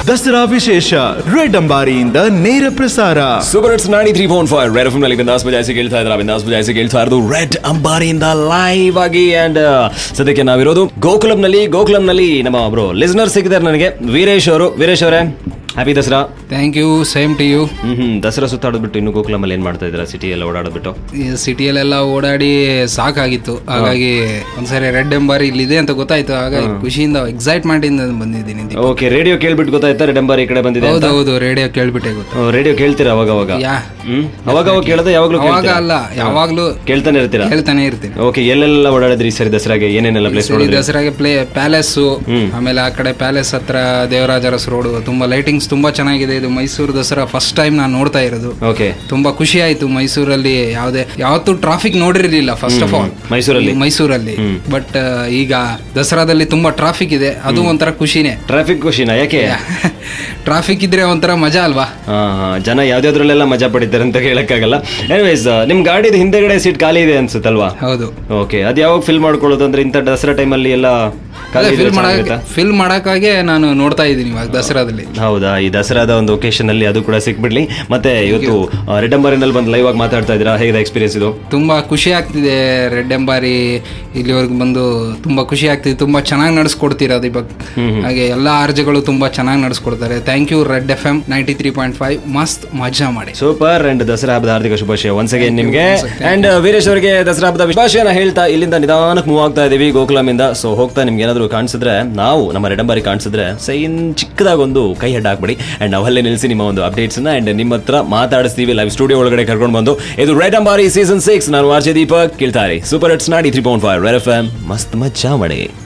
ದಸರಾ ವಿಶೇಷ ರೆಡ್ ಅಂಬಾರಿಯಿಂದ ನೇರ ಪ್ರಸಾರ super it's naughty three phone five red F ನಲ್ಲಿ ಬಿಂದಾಸ್ ಬಜಾಯಿಸಿ ಕೇಳ್ತಾ ಇದ್ರ ಬಿಂದಾಸ್ ಬಜಾಯಿಸಿ ಕೇಳ್ತಾ ಇರೋದು ರೆಡ್ ಅಂಬಾರಿಯಿಂದ ಲೈವ್ ಆಗಿ ಅಂಡ್ ಸದ್ಯಕ್ಕೆ ನಾವಿರೋದು ಗೋಕುಲಂನಲ್ಲಿ ಗೋಕುಲಂನಲ್ಲಿ ನಮ್ಮ ಒಬ್ರು ಲಿಸ್ನರ್ ಸಿಕ್ಕಿದ್ದಾರೆ ನನಗೆ ವೀರೇಶ್ ಅವರು ವೀರೇಶ್ ಅವರೇ happy Dasara thank you same to you hmm hmm Dasara ಸುತ್ತಾಡೋದ್ಬಿಟ್ಟು ಇನ್ನು ಗೋಕುಲಮಲ್ಲಿ ಏನ್ ಮಾಡ್ತಾ ಇದ್ದೀರಾ ಸಿಟಿ ಎಲ್ಲ ಓಡಾಡೋದ್ಬಿಟ್ಟು ಈ ಸಿಟಿಯಲ್ಲೆಲ್ಲ ಓಡಾಡಿ ಸಾಕಾಗಿತ್ತು ಹಾಗಾಗಿ ಒಂದ್ಸರಿ ರೆಡ್ ಎಂಬಾರಿ ಇಲ್ಲಿದೆ ಅಂತ ಗೊತ್ತಾಯ್ತು ಹಾಗಾಗಿ ಖುಷಿಯಿಂದ ಎಕ್ಸೈಟ್ಮೆಂಟ್ ಇಂದ ಬಂದಿದ್ದೀನಿ ದೀಪ. ಓಕೆ ರೇಡಿಯೋ ಕೇಳ್ಬಿಟ್ಟು ಗೊತ್ತಾಯ್ತಾ ರೆಡ್ ಅಂಬಾರಿ ಈ ಕಡೆ ಬಂದಿದೆ ಹೌದು ಹೌದು ರೇಡಿಯೋ ಕೇಳ್ಬಿಟ್ಟೆ ಗೊತ್ತು ರೇಡಿಯೋ ಕೇಳ್ತೀರಾ ಅವಾಗ ಅವಾಗ ಯಾ ಹ್ಮ್ ಅವಾಗ ಅವಾಗ ಕೇಳೋದು ಯಾವಾಗ್ಲೂ ಅವಾಗ ಕೇಳ್ತೀರಾ? ಅಲ್ಲ ಯಾವಾಗ್ಲೂ ಕೇಳ್ತಾನೆ ಇರ್ತೀರಾ ಹೇಳ್ತಾನೆ ಇರ್ತೀನಿ ಓಕೆ ಎಲ್ಲೆಲ್ಲ ಓಡಾಡಿದ್ರಿ ಈ ಸರಿ ದಸರಾಗೆ ಏನೇನೆಲ್ಲ ಪ್ಲೇಸ್ ಸರಿ ದಸರಾಗೆ ಪ್ಲೇ ಪ್ಯಾಲೇಸು ಆಮೇಲೆ ಆ ಕಡೆ ಪ್ಯಾಲೇಸ್ ಹತ್ರ ದೇವರಾಜ ಅರಸ್ ರೋಡ್ ತುಂಬಾ ಲೈಟಿಂಗ್ಸ್ ತುಂಬಾ ಚೆನ್ನಾಗಿದೆ ಇದು ಮೈಸೂರು ದಸರಾ ಫಸ್ಟ್ ಟೈಮ್ ನಾನು ನೋಡ್ತಾ ಇರೋದು ಓಕೆ ತುಂಬಾ ಖುಷಿ ಆಯ್ತು ಮೈಸೂರಲ್ಲಿ ಯಾವುದೇ ಯಾವತ್ತೂ ಟ್ರಾಫಿಕ್ ನೋಡಿರ್ಲಿಲ್ಲ ಫಸ್ಟ್ ಆಫ್ ಆಲ್ ಮೈಸೂರಲ್ಲಿ ಮೈಸೂರಲ್ಲಿ ಬಟ್ ಈಗ ದಸರಾದಲ್ಲಿ ತುಂಬಾ ಟ್ರಾಫಿಕ್ ಇದೆ ಅದು ಒಂಥರ ಖುಷಿನೇ ಟ್ರಾಫಿಕ್ ಖುಷಿನಾ ಯಾಕೆ ಟ್ರಾಫಿಕ್ ಇದ್ರೆ ಒಂಥರ ಮಜಾ ಅಲ್ವಾ ಹಾ ಹಾ ಜನ ಯಾವ್ದಾದ್ರಲ್ಲೆಲ್ಲ ಮಜಾ ಪಡಿತಾರೆ ಅಂತ ಹೇಳಕ್ಕಾಗಲ್ಲ ಎನಿವೇಸ್ ನಿಮ್ ಗಾಡಿದ ಹಿಂದೆಗಡೆ ಸೀಟ್ ಖಾಲಿ ಇದೆ ಅನ್ಸುತ್ತಲ್ವಾ ಹೌದು ಓಕೆ ಅದ್ ಯಾವಾಗ ಫಿಲ್ ಮಾಡ್ಕೊಳ್ಳೋದು ಅಂದ್ರೆ ಇಂಥ ದಸರಾ ಟೈಮಲ್ಲಿ ಎಲ್ಲ ಖಾಲಿ ಇದ್ರೆ ಫಿಲ್ ಮಾಡಕ್ ಚೆನ್ನಾಗಿರುತ್ತಾ? ಫಿಲ್ ಮಾಡಕ್ಕಾಗೆ ನಾನು ನೋಡ್ತಾ ಇದ್ದೀನಿ ಇವಾಗ ದಸರಾದಲ್ಲಿ ಹೌದಾ ಈ ದಸರಾದ ಒಂದು ಒಕೇಶನ್ ಅಲ್ಲಿ ಅದು ಕೂಡ ಸಿಕ್ಬಿಡ್ಲಿ ಮತ್ತೆ ಇವತ್ತು ರೆಡ್ ಅಂಬಾರಿನಲ್ಲಿ ಬಂದು ಲೈವ್ ಆಗಿ ಮಾತಾಡ್ತಾ ಇದ್ದೀರಾ ಹೇಗಿದೆ ಎಕ್ಸ್ಪೀರಿಯನ್ಸ್ ಇದು ತುಂಬಾ ಖುಷಿ ಆಗ್ತಿದೆ ರೆಡ್ ಎಂಬಾರಿ ಇಲ್ಲಿವರೆಗೂ ಬಂದು ತುಂಬಾ ಖುಷಿ ಆಗ್ತಿದೆ ತುಂಬಾ ಚೆನ್ನಾಗಿ ನಡೆಸ್ಕೊಡ್ತೀರಾ ದೀಪಕ್ ಹಾಗೆ ಎಲ್ಲಾ ಆರ್ಜಗಳು ತುಂಬಾ ಚೆನ್ನಾಗಿ ನಡೆಸ್ಕೊಡ್ತಾರೆ thank you red F M ninety three point five ಮಸ್ತ್ ಮಜಾ ಮಾಡಿ ಸೂಪರ್ ಅಂಡ್ ದಸರಾ ಹಬ್ಬದ ಹಾರ್ದಿಕ ಶುಭಾಶಯ ಒನ್ಸ್ ಅಗೇನ್ ನಿಮ್ಗೆ ಅಂಡ್ ವೀರೇಶ್ ಅವರಿಗೆ ದಸರಾ ಹಬ್ಬದ ಶುಭಾಶಯನ ಹೇಳ್ತಾ ಇಲ್ಲಿಂದ ನಿಧಾನಕ್ಕೆ ಮೂವ್ ಆಗ್ತಾ ಇದೀವಿ ಗೋಕುಲಮಿಂದ ಸೊ ಹೋಗ್ತಾ ನಿಮ್ಗೆ ಏನಾದ್ರು ಕಾಣಿಸಿದ್ರೆ ನಾವು ನಮ್ಮ ರೆಡಂಬಾರಿ ಕಾಣಿಸಿದ್ರೆ ಸೈನ್ ಚಿಕ್ಕದಾಗಿ ಒಂದು ಕೈ ಹೆಡ್ ಹಾಕ್ಬಿಡಿ ಅಂಡ್ ನಾವಲ್ಲೇ ನಿಲ್ಲಿಸಿ ನಿಮ್ಮ ಒಂದು ಅಪ್ಡೇಟ್ಸ್ ನ ಅಂಡ್ ನಿಮ್ಮ ಹತ್ರ ಮಾತಾಡಿಸ್ತೀವಿ ಲೈವ್ ಸ್ಟುಡಿಯೋ ಒಳಗಡೆ ಕರ್ಕೊಂಡು ಬಂದು ಇದು ರೆಡ್ ಅಂಬಾರಿ ಸೀಸನ್ ಸಿಕ್ಸ್ ನಾನು ಆರ್ಜೆ ದೀಪಕ್ ಕೇಳ್ತಾರೆ super it's naughty three point five red F M ಮಸ್ತ್ ಮಚ್ಚಾ ಮಾಡಿ